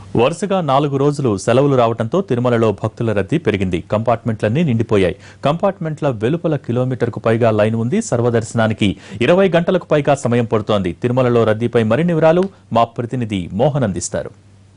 వరుసగా నాలుగు రోజులు సెలవులు రావడంతో తిరుమలలో భక్తుల రద్దీ పెరిగింది కంపార్ట్మెంట్లన్నీ నిండిపోయాయి కంపార్ట్మెంట్ల వెలుపల కిలోమీటర్కు పైగా లైన్ ఉంది సర్వదర్శనానికి ఇరవై గంటలకు పైగా సమయం పడుతోంది తిరుమలలో రద్దీపై మరిన్ని వివరాలు మా ప్రతినిధి మోహన్ అందిస్తారు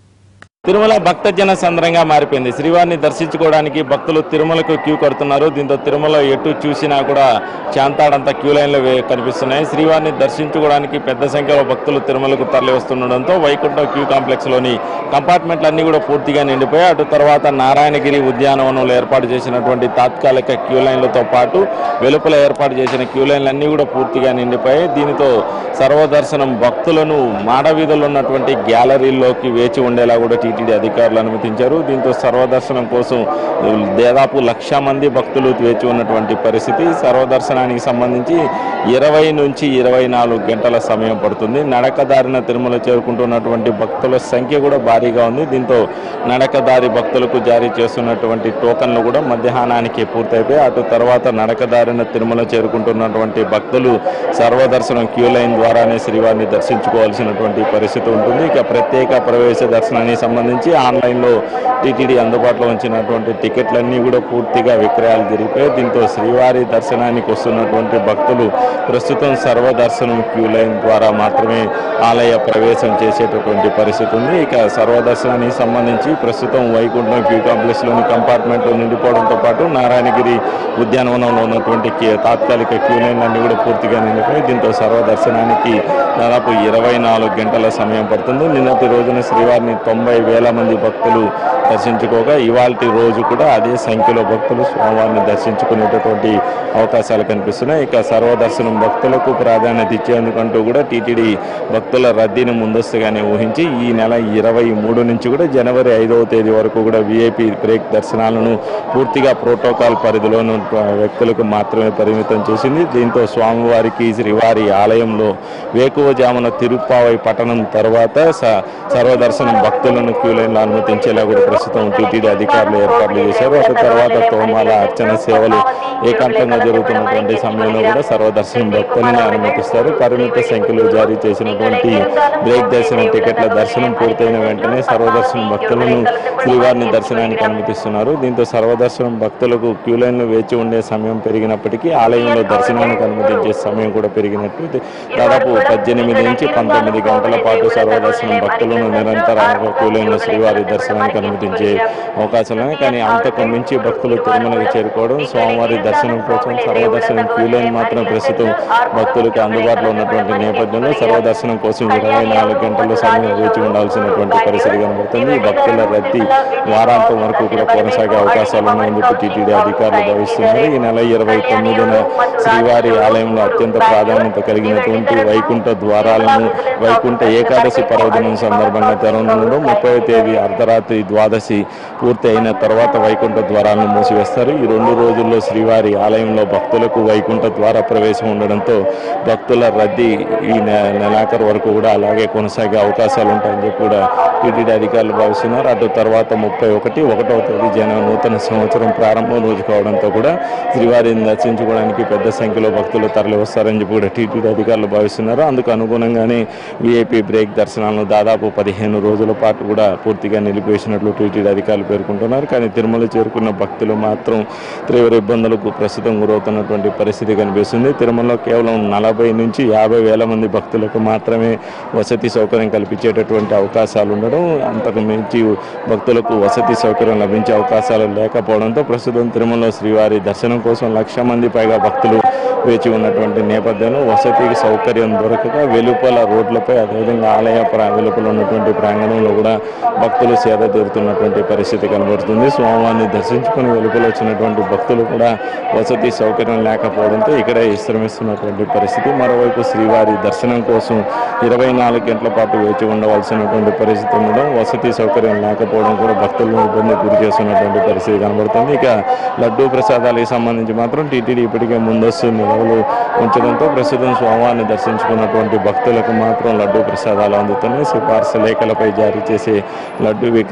తిరుమల భక్తజన సంద్రంగా మారిపోయింది శ్రీవారిని దర్శించుకోవడానికి భక్తులు తిరుమలకు క్యూ కడుతున్నారు దీంతో తిరుమల ఎటు చూసినా కూడా చాంతాడంత క్యూ లైన్లు వే- కనిపిస్తున్నాయి శ్రీవారిని దర్శించుకోవడానికి పెద్ద సంఖ్యలో భక్తులు తిరుమలకు తరలి వస్తుండడంతో వైకుంఠం క్యూ కాంప్లెక్స్ లోని కంపార్ట్మెంట్లన్నీ కూడా పూర్తిగా నిండిపోయాయి అటు తర్వాత నారాయణగిరి ఉద్యానవనంలో ఏర్పాటు చేసినటువంటి తాత్కాలిక క్యూ లైన్లతో పాటు వెలుపల ఏర్పాటు చేసిన క్యూ లైన్లన్నీ కూడా పూర్తిగా నిండిపోయాయి దీనితో సర్వదర్శనం భక్తులను మాడవీధుల్లో ఉన్నటువంటి గ్యాలరీల్లోకి వేచి ఉండేలా కూడా టీటీడీ అధికారులు అనుమతించారు దీంతో సర్వదర్శనం కోసం దాదాపు లక్ష మంది భక్తులు వేచి ఉన్నటువంటి పరిస్థితి సర్వదర్శనానికి సంబంధించి ఇరవై నుంచి ఇరవై నాలుగు గంటల సమయం పడుతుంది నడకదారిన తిరుమల చేరుకుంటున్నటువంటి భక్తుల సంఖ్య కూడా భారీగా ఉంది దీంతో నడకదారి భక్తులకు జారీ చేస్తున్నటువంటి టోకన్లు కూడా మధ్యాహ్నానికి పూర్తయిపోయి అటు తర్వాత నడకదారిన తిరుమల చేరుకుంటున్నటువంటి భక్తులు సర్వదర్శనం క్యూ లైన్ ద్వారానే శ్రీవారిని దర్శించుకోవాల్సినటువంటి పరిస్థితి ఉంటుంది ఇక ప్రత్యేక ప్రవేశ దర్శనానికి సంబంధించి ఆన్లైన్లో టీటీడీ అందుబాటులో ఉంచినటువంటి టికెట్లన్నీ కూడా పూర్తిగా విక్రయాలు జరిగిపోయి దీంతో శ్రీవారి దర్శనానికి వస్తున్నటువంటి భక్తులు ప్రస్తుతం సర్వదర్శనం క్యూ లైన్ ద్వారా మాత్రమే ఆలయ ప్రవేశం చేసేటటువంటి పరిస్థితి ఉంది ఇక సర్వదర్శనానికి సంబంధించి ప్రస్తుతం వైకుంఠం క్యూ కాంప్లెక్స్లోని కంపార్ట్మెంట్లు నిండిపోవడంతో పాటు నారాయణగిరి ఉద్యానవనంలో ఉన్నటువంటి కి- తాత్కాలిక క్యూ లైన్లన్నీ కూడా పూర్తిగా నిండిపోయి దీంతో సర్వదర్శనానికి దాదాపు ఇరవై నాలుగు గంటల సమయం పడుతుంది నిన్నటి రోజున శ్రీవారిని తొంభై వేల మంది భక్తులు దర్శించుకోగా ఇవాల్టి రోజు కూడా అదే సంఖ్యలో భక్తులు స్వామివారిని దర్శించుకునేటటువంటి అవకాశాలు కనిపిస్తున్నాయి ఇక సర్వదర్శనం భక్తులకు ప్రాధాన్యత ఇచ్చేందుకంటూ కూడా టీటీడీ భక్తుల రద్దీని ముందస్తుగానే ఊహించి ఈ నెల ఇరవై మూడు నుంచి కూడా జనవరి ఐదవ తేదీ వరకు కూడా విఐపి బ్రేక్ దర్శనాలను పూర్తిగా ప్రోటోకాల్ పరిధిలోని వ్యక్తులకు మాత్రమే పరిమితం చేసింది దీంతో స్వామివారికి శ్రీవారి ఆలయంలో వేకువజామున తిరుప్పావై పట్టణం తర్వాత స- సర్వదర్శనం భక్తులను క్యూ లైన్లో అనుమతించేలా కూడా ప్రస్తుతం టీటీడీ అధికారులు ఏర్పాట్లు చేశారు అటు తర్వాత తోమాల అర్చన సేవలు ఏకాంతంగా జరుగుతున్నటువంటి సమయంలో కూడా సర్వదర్శనం భక్తులను అనుమతిస్తారు పరిమిత సంఖ్యలో జారీ చేసినటువంటి బ్రేక్ దర్శనం టికెట్ల దర్శనం పూర్తయిన వెంటనే సర్వదర్శనం భక్తులను శ్రీవారిని దర్శనానికి అనుమతిస్తున్నారు దీంతో సర్వదర్శనం భక్తులకు క్యూ లైన్లో వేచి ఉండే సమయం పెరిగినప్పటికీ ఆలయంలో దర్శనానికి అనుమతించే సమయం కూడా పెరిగినట్టు ది- దాదాపు పద్దెనిమిది నుంచి పంతొమ్మిది గంటల పాటు సర్వదర్శనం భక్తులను నిరంతరంగా క్యూ లైన్లో శ్రీవారి దర్శనానికి అనుమతించే అవకాశం ఉన్నాయి కానీ అంతకు మించి భక్తులు తిరుమలకి చేరుకోవడం స్వామివారి దర్శనం కోసం సర్వదర్శనం క్యూ లైన్ మాత్రం ప్రస్తుతం భక్తులకు అందుబాటులో ఉన్నటువంటి నేపథ్యంలో సర్వదర్శనం కోసం ఇరవై నాలుగు గంటల సమయం వేచి ఉండాల్సినటువంటి పరిస్థితి కనబడుతుంది ఈ భక్తుల రద్దీ వారాంతం వరకు కూడా కొనసాగే అవకాశాలు ఉన్నాయని చెప్పి టీటీడీ అధికారులు భావిస్తున్నారు ఈ నెల ఇరవై తొమ్మిదిన శ్రీవారి ఆలయంలో అత్యంత ప్రాధాన్యత కలిగినటువంటి వైకుంఠ ద్వారాలను వైకుంఠ ఏకాదశి పర్వదినం సందర్భంగా తెరవనుండడం ముప్పై తేదీ అర్ధరాత్రి ద్వాదశి పూర్తి అయిన తర్వాత వైకుంఠ ద్వారాలను మూసివేస్తారు ఈ రెండు రోజుల్లో శ్రీవారి ఆలయంలో భక్తులకు వైకుంఠ ద్వార ప్రవేశం ఉండడంతో భక్తుల రద్దీ ఈ నె- నెలాఖరు వరకు కూడా అలాగే కొనసాగే అవకాశాలు ఉంటాయని చెప్పి కూడా టీటీడీ అధికారులు భావిస్తున్నారు అటు తర్వాత ముప్పై ఒకటి ఒకటవ తేదీ జన నూతన సంవత్సరం ప్రారంభం రోజు కావడంతో కూడా శ్రీవారిని దర్శించుకోవడానికి పెద్ద సంఖ్యలో భక్తులు తరలి వస్తారని చెప్పి కూడా టీటీడీ అధికారులు భావిస్తున్నారు అందుకు అనుగుణంగానే విఐపి బ్రేక్ దర్శనాలను దాదాపు పదిహేను రోజుల పాటు కూడా పూర్తిగా నిలిపేసినట్లు టీటీడీ అధికారులు పేర్కొంటున్నారు కానీ తిరుమల చేరుకున్న భక్తులు మాత్రం తీవ్ర ఇబ్బందులకు ప్రస్తుతం గురవుతున్నటువంటి పరిస్థితి కనిపిస్తుంది తిరుమలలో కేవలం నలభై నుంచి యాభై వేల మంది భక్తులకు మాత్రమే వసతి సౌకర్యం కల్పించేటటువంటి అవకాశాలు ఉండడం అంతకు మించి భక్తులకు వసతి సౌకర్యం లభించే అవకాశాలు లేకపోవడంతో ప్రస్తుతం తిరుమలలో శ్రీవారి దర్శనం కోసం లక్ష మంది పైగా భక్తులు వేచి ఉన్నటువంటి నేపథ్యంలో వసతి సౌకర్యం దొరకక వెలుపల రోడ్లపై అదేవిధంగా ఆలయ ప్రా వెలుపల ఉన్నటువంటి ప్రాంగణంలో కూడా భక్తులు సేద తీరుతున్నటువంటి పరిస్థితి కనబడుతుంది స్వామివారిని దర్శించుకుని వెలుపల వచ్చినటువంటి భక్తులు కూడా వసతి సౌకర్యం లేకపోవడంతో ఇక్కడే విశ్రమిస్తున్నటువంటి పరిస్థితి మరోవైపు శ్రీవారి దర్శనం కోసం ఇరవై నాలుగు గంటల పాటు వేచి ఉండవలసినటువంటి పరిస్థితి ఉండడం వసతి సౌకర్యం లేకపోవడం కూడా భక్తులను ఇబ్బంది గురి చేస్తున్నటువంటి పరిస్థితి కనబడుతుంది ఇక లడ్డూ ప్రసాదాలకు సంబంధించి మాత్రం టీటీడీ ఇప్పటికే ముందస్తు నిలవలు ఉంచడంతో ప్రస్తుతం స్వామివారిని దర్శించుకున్నటువంటి భక్తులకు మాత్రం లడ్డూ ప్రసాదాలు అందుతున్నాయి సిఫార్సు లేఖలపై జారీ చేసే లడ్డూ విక్రయాలను ప్రస్తుతం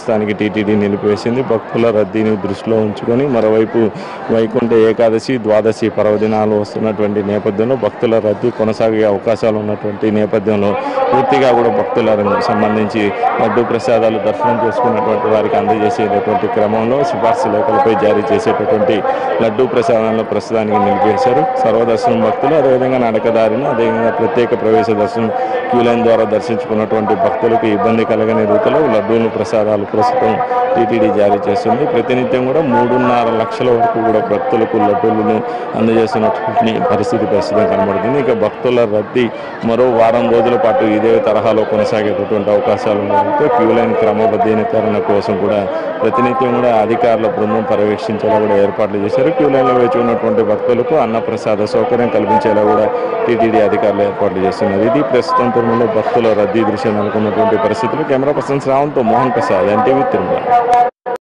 ప్రస్తుతానికి టీటీడీ నిలిపివేసింది భక్తుల రద్దీని దృష్టిలో ఉంచుకొని మరోవైపు వైకుంఠ ఏకాదశి ద్వాదశి పర్వదినాలు వస్తున్నటువంటి నేపథ్యంలో భక్తుల రద్దీ కొనసాగే అవకాశాలు ఉన్నటువంటి నేపథ్యంలో పూర్తిగా కూడా భక్తులకు సంబంధించి లడ్డు ప్రసాదాలు దర్శనం చేసుకున్నటువంటి వారికి అందజేసేటటువంటి క్రమంలో సిఫార్సు లేఖలపై జారీ చేసేటటువంటి లడ్డు ప్రసాదాలను ప్రస్తుతానికి నిలిపేశారు సర్వదర్శనం భక్తులు అదేవిధంగా నడకదారిని అదేవిధంగా ప్రత్యేక ప్రవేశ దర్శనం క్యూ లైన్ ద్వారా దర్శించుకున్నటువంటి భక్తులకు ఇబ్బంది కలగని రీతిలో లడ్డూలు ప్రసాదాలు ప్రస్తుతం టీటీడీ జారీ చేస్తుంది ప్రతినిత్యం కూడా మూడున్నర లక్షల వరకు కూడా భక్తులకు లడ్డూలను అందజేస్తున్నటువంటి పరిస్థితి ప్రస్తుతం కనబడుతుంది ఇక భక్తుల రద్దీ మరో వారం రోజుల పాటు ఇదే తరహాలో కొనసాగేటటువంటి అవకాశాలు ఉండడంతో క్యూ లైన్ క్రమబద్ధీకరణ కోసం కూడా ప్రతినిత్యం కూడా అధికారుల బృందం పర్యవేక్షించేలా కూడా ఏర్పాట్లు చేశారు క్యూ లైన్లో వేచి ఉన్నటువంటి భక్తులకు అన్నప్రసాద సౌకర్యం కల్పించేలా కూడా టీటీడీ అధికారులు ఏర్పాట్లు చేస్తున్నారు ఇది ప్రస్తుతం తిరుమలలో భక్తుల రద్దీ దృశ్యం నెలకొన్నటువంటి పరిస్థితులు కెమెరా పర్సన్ శ్రావణ్తో మోహన్ ప్రసాద్ ఎన్టీవీ తిరుమల